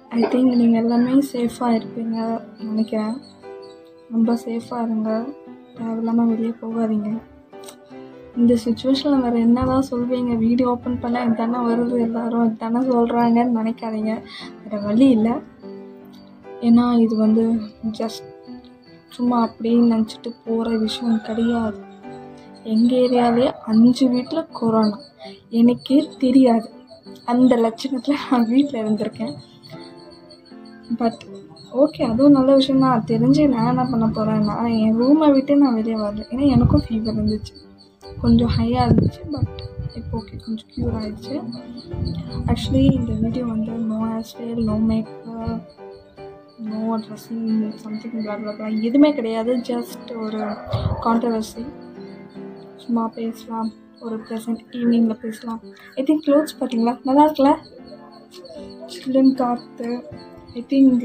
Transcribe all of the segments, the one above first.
I think நீங்கள் எல்லாமே சேஃபாக இருப்பீங்க நினைக்கிறேன் ரொம்ப சேஃபாக இருங்க தேவையில்லாமல் வெளியே போகாதீங்க இந்த சுச்சுவேஷனில் வேறு என்னதான் சொல்வீங்க வீடியோ ஓப்பன் பண்ணால் இதுதானே வருது எல்லாரும் இதுதானே சொல்கிறாங்கன்னு நினைக்காதீங்க வேறு வழி இல்லை ஏன்னா இது வந்து ஜஸ்ட் சும்மா அப்படின்னு நினச்சிட்டு போகிற விஷயம் கிடையாது எங்கள் ஏரியாவிலே அஞ்சு வீட்டில் கொரோனா எனக்கே தெரியாது அந்த லட்சணத்தில் நான் வீட்டில் இருந்திருக்கேன் பட் ஓகே அதுவும் நல்ல விஷயம் தான் தெரிஞ்சு நான் என்ன பண்ண போகிறேன் நான் என் ரூமை விட்டு நான் வெளியே வரல ஏன்னா எனக்கும் ஃபீவர் இருந்துச்சு கொஞ்சம் ஹையாக இருந்துச்சு பட் இப்போ ஓகே கொஞ்சம் க்யூர் ஆகிடுச்சு ஆக்சுவலி இந்த வீடியோ வந்து no hairstyle no makeup no dressing something black எதுவுமே கிடையாது ஜஸ்ட் ஒரு கான்ட்ரவர்சி சும்மா பேசலாம் ஒரு ப்ரெசன்ட் ஈவினிங்கில் பேசலாம் ஐ திங்க் க்ளோத்ஸ் பார்த்தீங்களா நல்லா இருக்குல்ல சில்லுன்னு காற்று ஐ திங்க்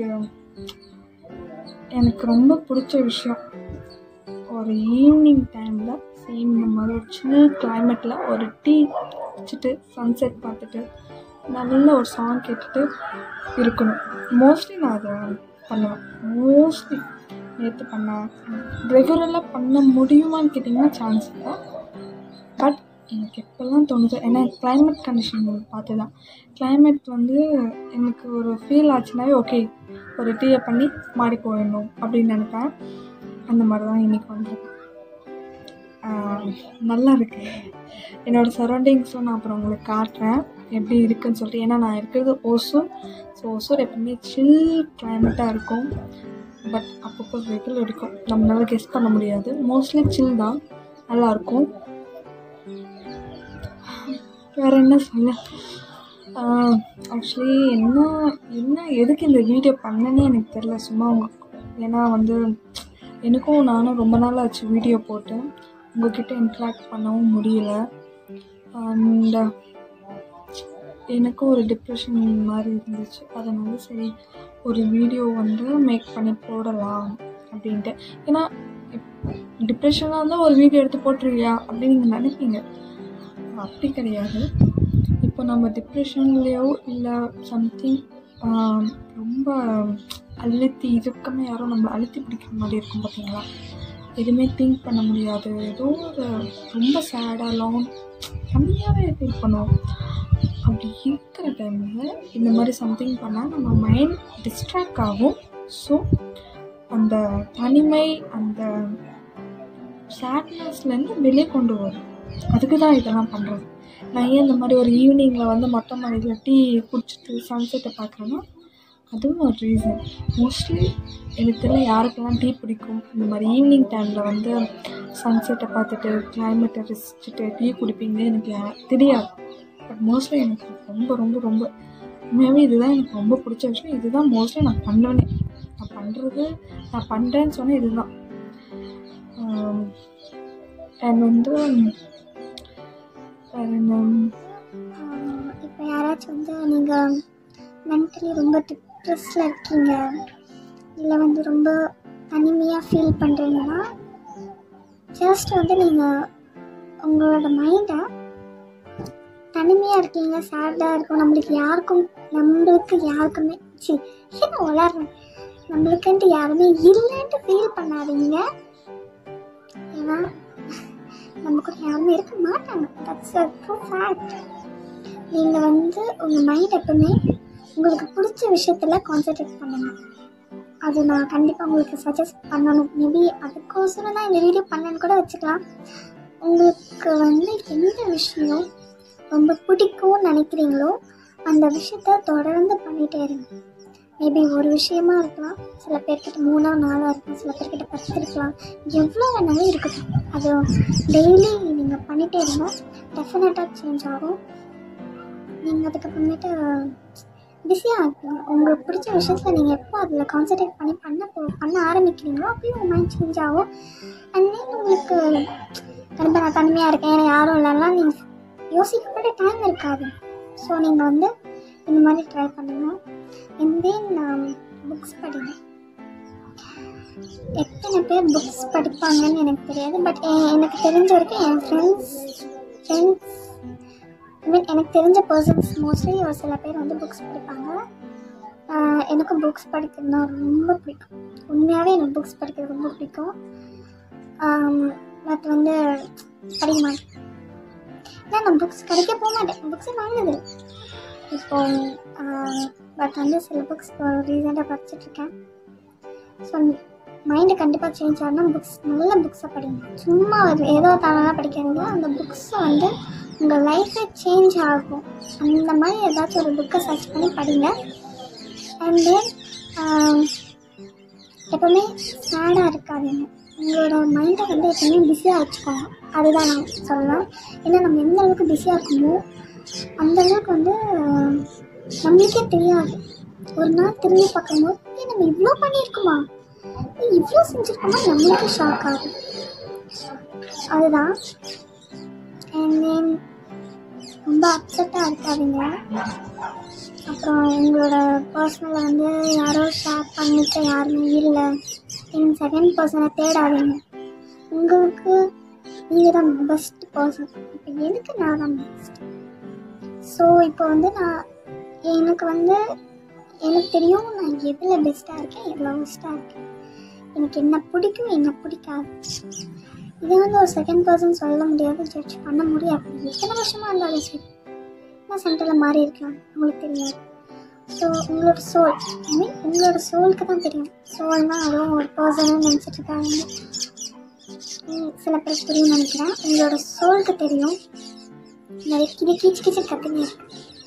எனக்கு ரொம்ப பிடிச்ச விஷயம் ஒரு ஈவினிங் டைமில் சேம் இந்த மாதிரி ஒரு சில் கிளைமேட்டில் ஒரு டீ வச்சுட்டு சன்செட் பார்த்துட்டு நல்ல ஒரு சாங் கேட்டுட்டு இருக்கணும் மோஸ்ட்லி நான் அதை பண்ணுவேன் மோஸ்ட்லி நேற்று பண்ணேன் ரெகுலராக பண்ண முடியுமான்னு கேட்டிங்கன்னா சான்ஸ் இல்லை பட் எனக்கு எப்போல்லாம் தோணுதோ ஏன்னா கிளைமேட் கண்டிஷன் பார்த்து தான் கிளைமேட் வந்து எனக்கு ஒரு ஃபீல் ஆச்சுனாவே ஓகே ஒரு டீயை பண்ணி மாறி போயிடணும் அப்படின்னு நினைப்பேன் அந்த மாதிரி தான் இன்றைக்கி வந்து நல்லா இருக்கு என்னோடய சரௌண்டிங்ஸும் நான் அப்புறம் உங்களுக்கு காட்டுறேன் எப்படி இருக்குன்னு சொல்லிட்டு ஏன்னா நான் இருக்கிறது ஓசூர் ஸோ ஓசூர் எப்பவுமே சில் கிளைமேட்டாக இருக்கும் பட் அப்பப்போ வெயில் அடிக்கும் நம்மளால கெஸ் பண்ண முடியாது மோஸ்ட்லி சில் தான் நல்லாயிருக்கும் வேறு என்ன சொல்ல ஆக்சுவலி என்ன என்ன எதுக்கு இந்த வீடியோ பண்ணேன்னே எனக்கு தெரில சும்மா உங்க ஏன்னா வந்து எனக்கும் நானும் ரொம்ப நாள் ஆச்சு வீடியோ போட்டு உங்ககிட்ட இன்ட்ராக்ட் பண்ணவும் முடியல அண்ட் எனக்கும் ஒரு டிப்ரெஷன் மாதிரி இருந்துச்சு அதனால சரி ஒரு வீடியோ வந்து மேக் பண்ணி போடலாம் அப்படின்ட்டு ஏன்னா டிப்ரெஷனாக இருந்தால் ஒரு வீடியோ எடுத்து போட்டுருவியா அப்படின்னு நீங்கள் நினைப்பீங்க அப்படி கிடையாது இப்போ நம்ம டிப்ரெஷன்லேயோ இல்லை சம்திங் ரொம்ப அழுத்தி இறுக்கமாக யாரோ நம்ம அழுத்தி பிடிக்கிற மாதிரி இருக்கும் பார்த்தீங்களா எதுவுமே திங்க் பண்ண முடியாது ஏதோ ஒரு ரொம்ப சேடாக லாங் தனியாகவே ஃபீல் பண்ணுவோம் அப்படி இருக்கிற டைமில் இந்த மாதிரி சம்திங் பண்ணால் நம்ம மைண்ட் டிஸ்ட்ராக்ட் ஆகும் ஸோ அந்த தனிமை அந்த சேட்னஸ்லேருந்து வெளியே கொண்டு வரும் அதுக்கு தான் இதெல்லாம் பண்ணுறது நான் ஏன் இந்த மாதிரி ஒரு ஈவினிங்கில் வந்து மொட்டை மாடியில் டீ குடிச்சிட்டு சன்செட்டை பார்க்குறேன்னா அதுவும் ஒரு ரீசன் மோஸ்ட்லி எனக்கு தெரியல யாருக்கெல்லாம் டீ பிடிக்கும் இந்த மாதிரி ஈவினிங் டைமில் வந்து சன்செட்டை பார்த்துட்டு கிளைமேட்டை ரசிச்சுட்டு டீ குடிப்பீங்கன்னு எனக்கு தெரியாது பட் மோஸ்ட்லி எனக்கு ரொம்ப ரொம்ப ரொம்ப உண்மையாகவே இதுதான் எனக்கு ரொம்ப பிடிச்ச விஷயம் இதுதான் மோஸ்ட்லி நான் பண்ணுவேனே நான் பண்ணுறது நான் பண்ணுறேன்னு சொன்னால் இதுதான் அண்ட் வந்து வேறு என்ன இப்போ யாராச்சும் வந்து நீங்கள் மென்டலி ரொம்ப டிப்ரெஸில் இருக்கீங்க இல்லை வந்து ரொம்ப தனிமையாக ஃபீல் பண்ணுறீங்கன்னா ஜஸ்ட் வந்து நீங்கள் உங்களோட மைண்டை தனிமையாக இருக்கீங்க சேடாக இருக்கும் நம்மளுக்கு யாருக்கும் நம்மளுக்கு யாருக்குமே சி என்ன வளர்றேன் நம்மளுக்குன்ட்டு யாருமே இல்லைன்ட்டு ஃபீல் பண்ணாதீங்க ஏன்னா நம்ம கூட யாருமே இருக்க மாட்டாங்க தட்ஸ் அ ட்ரூ ஃபேக்ட் நீங்கள் வந்து உங்கள் மைண்ட் எப்பவுமே உங்களுக்கு பிடிச்ச விஷயத்தில் கான்சென்ட்ரேட் பண்ணுங்க அது நான் கண்டிப்பாக உங்களுக்கு சஜஸ்ட் பண்ணணும் மேபி அதுக்கோசரம் தான் இந்த வீடியோ பண்ணேன்னு கூட வச்சுக்கலாம் உங்களுக்கு வந்து எந்த விஷயம் ரொம்ப பிடிக்கும்னு நினைக்கிறீங்களோ அந்த விஷயத்த தொடர்ந்து பண்ணிகிட்டே இருங்க மேபி ஒரு விஷயமா இருக்கலாம் சில பேர்கிட்ட மூணா நாளாக இருக்கும் சில பேர்கிட்ட பத்து இருக்கலாம் எவ்வளோ வேணாலும் இருக்கட்டும் அது டெய்லி நீங்கள் பண்ணிகிட்டே இருந்தால் டெஃபினட்டாக சேஞ்ச் ஆகும் நீங்கள் அதுக்கப்புறமேட்டு பிஸியாக இருப்பீங்க உங்களுக்கு பிடிச்ச விஷயத்தில் நீங்கள் எப்போ அதில் கான்சன்ட்ரேட் பண்ணி பண்ண போ பண்ண ஆரம்பிக்கிறீங்களோ அப்பயும் உங்கள் மைண்ட் சேஞ்ச் ஆகும் அண்ட் தென் உங்களுக்கு கண்டிப்பாக நான் தனிமையாக இருக்கேன் எனக்கு யாரும் இல்லைன்னா நீங்கள் யோசிக்க கூட டைம் இருக்காது ஸோ நீங்கள் வந்து இந்த மாதிரி ட்ரை பண்ணுங்கள் அண்ட் தென் புக்ஸ் படிங்க எத்தனை பேர் புக்ஸ் படிப்பாங்கன்னு எனக்கு தெரியாது பட் எனக்கு தெரிஞ்ச வரைக்கும் என் ஃப்ரெண்ட்ஸ் ஃப்ரெண்ட்ஸ் ஐ மீன் எனக்கு தெரிஞ்ச பர்சன்ஸ் மோஸ்ட்லி ஒரு சில பேர் வந்து புக்ஸ் படிப்பாங்க ஆஹ் எனக்கும் புக்ஸ் படிக்கிறதுனா ரொம்ப பிடிக்கும் உண்மையாகவே எனக்கு புக்ஸ் படிக்கிறது ரொம்ப பிடிக்கும் பட் வந்து படிக்க மாட்டேன் ஏன்னா நான் புக்ஸ் கிடைக்க போக மாட்டேன் புக்ஸே வாங்குது இப்போ பட் வந்து சில புக்ஸ் இப்போ ரீசெண்டாக படிச்சுட்ருக்கேன் ஸோ மைண்டு கண்டிப்பாக சேஞ்ச் ஆகணும் புக்ஸ் நல்ல புக்ஸை படிங்க சும்மா ஒரு ஏதோ தானாக படிக்காதீங்க அந்த புக்ஸை வந்து உங்கள் லைஃபே சேஞ்ச் ஆகும் அந்த மாதிரி ஏதாச்சும் ஒரு புக்கை சர்ச் பண்ணி படிங்க அண்ட் தென் எப்போவுமே சேடாக இருக்காதீங்க உங்களோட மைண்டை வந்து எப்பவுமே பிஸியாக வச்சுக்கோங்க அதுதான் நான் சொல்லலாம் ஏன்னா நம்ம எந்த அளவுக்கு பிஸியாக இருக்கோமோ அந்த அளவுக்கு வந்து ஆஹ், நம்மளுக்கே தெரியாது ஒரு நாள் திரும்பி பார்க்கும்போது "ஏய், நம்ம இவ்வளோ பண்ணியிருக்கோமா ஏய், இவ்வளோ செஞ்சுருக்கோமா நம்மளுக்கே ஷாக் ஆகும் அதுதான் அண்ட் தென் ரொம்ப அப்செட்டாக இருக்காதீங்க அப்புறம் உங்களோட பர்சனலை வந்து யாரோ ஷேர் பண்ணிட்டு யாருமே இல்லை என் செகண்ட் பர்சனை தேடாதீங்க உங்களுக்கு நீங்கள் தான் பெஸ்ட் பர்சன் இப்போ எதுக்கு நான் தான் பெஸ்ட் ஸோ இப்போ வந்து நான் எனக்கு வந்து எனக்கு தெரியும் நான் எதில் பெஸ்ட்டாக இருக்கேன் எதில் பெஸ்ட்டாக இருக்கேன் எனக்கு என்ன பிடிக்கும் என்ன பிடிக்காது இதை வந்து ஒரு செகண்ட் பர்சன் சொல்ல முடியாது ஜட்ஜ் பண்ண முடியாது எத்தனை வருஷமாக இருந்தாலும் சரி நான் சென்டரில் மாறி இருக்கலாம் உங்களுக்கு தெரியாது ஸோ உங்களோட சோல் ஐ மீன் உங்களோட சோலுக்கு தான் தெரியும் சோல்னா அதுவும் ஒரு பர்சன்னு நினச்சிட்டு இருக்காங்க ம், சில பேர் புரியும் நினைக்கிறேன் உங்களோட சோலுக்கு தெரியும் நிறைய கிளி கீச்சு கீச்சு கத்துங்க இருக்கு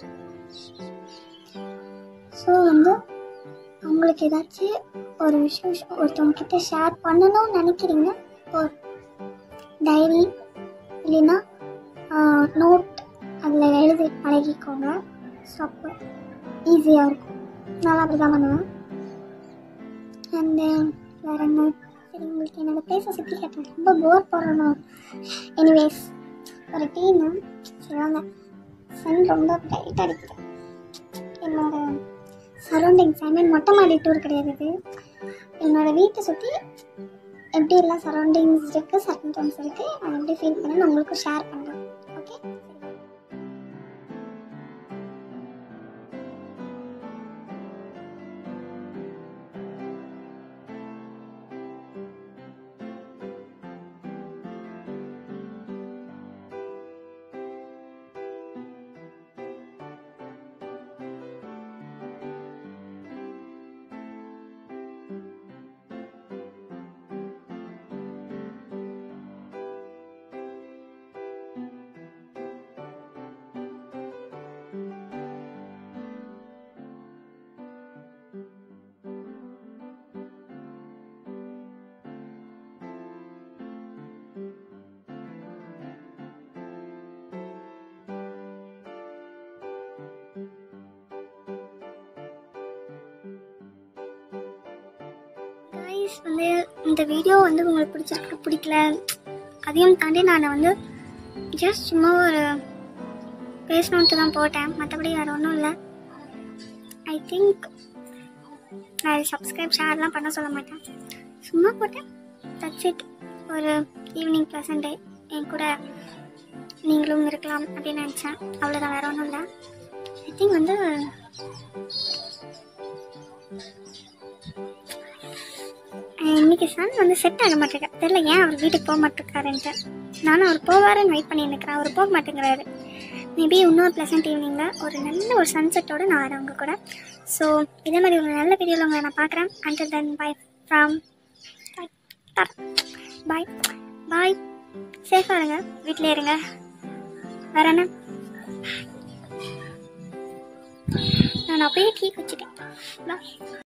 ஸோ வந்து உங்களுக்கு ஏதாச்சும் ஒரு விஷயம் ஒருத்தவங்க கிட்ட ஷேர் பண்ணணும்னு நினைக்கிறீங்கன்னா ஒரு டைரி இல்லைன்னா நோட் அதில் எழுதி பழகிக்கோங்க ஸோ அப்போ ஈஸியாக இருக்கும் நான் அப்படி தான் பண்ணுவேன் அண்ட் தென் வேறு என்ன சரி உங்களுக்கு என்னோட பேச சுற்றி கேட்டேன் ரொம்ப போர் போடணும் எனிவேஸ் ஒரு டீனு சொல்லுவாங்க சன் ரொம்ப டைட் அடிக்குது என்னோட சரௌண்டிங்ஸ் ஐ மீன் மொட்டை மாடி டூர் கிடையாது இது என்னோட வீட்டை சுற்றி எப்படி எல்லாம் சரௌண்டிங்ஸ் இருக்குது சர்க்கன்டன்ஸ் இருக்குது நான் எப்படி ஃபீல் பண்ணேன் நான் உங்களுக்கு ஷேர் பண்ணுறேன் ஓகே கைஸ் வந்து இந்த வீடியோ வந்து உங்களுக்கு பிடிச்சிருக்கு பிடிக்கல அதையும் தாண்டி நான் வந்து ஜஸ்ட் சும்மா ஒரு பேசணுன்ட்டு தான் போட்டேன் மற்றபடி வேறு ஒன்றும் இல்லை ஐ திங்க் நான் சப்ஸ்கிரைப் ஷேர்லாம் பண்ண சொல்ல மாட்டேன் சும்மா போட்டேன் தட்ஸ் இட் ஒரு ஈவினிங் ப்ளசன்ட் டே என் கூட நீங்களும் இருக்கலாம் அப்படின்னு நினச்சேன் அவ்வளோதான் வேறு ஒன்றும் இல்லை ஐ திங்க் வந்து அஹ் இன்னைக்கு சன் வந்து செட் ஆக மாட்டேங்க தெரியல ஏன் அவர் வீட்டுக்கு போக மாட்டேங்கிறாருன்ட்டு நானும் அவர் போவாருன்னு வெயிட் பண்ணி நிற்கிறேன் அவர் போக மாட்டேங்கிறாரு மேபி இன்னொரு ப்ளசன்ட் ஈவினிங்கில் ஒரு நல்ல ஒரு சன்செட்டோட நான் வரேன் உங்க கூட ஸோ இதே மாதிரி ஒரு நல்ல வீடியோவில் உங்களை நான் பார்க்குறேன் and then bye from bye bye சேஃபாக இருங்க வீட்டிலே இருங்க வேற என்ன நான் அப்படியே டீ குச்சிட்டேன் பாய்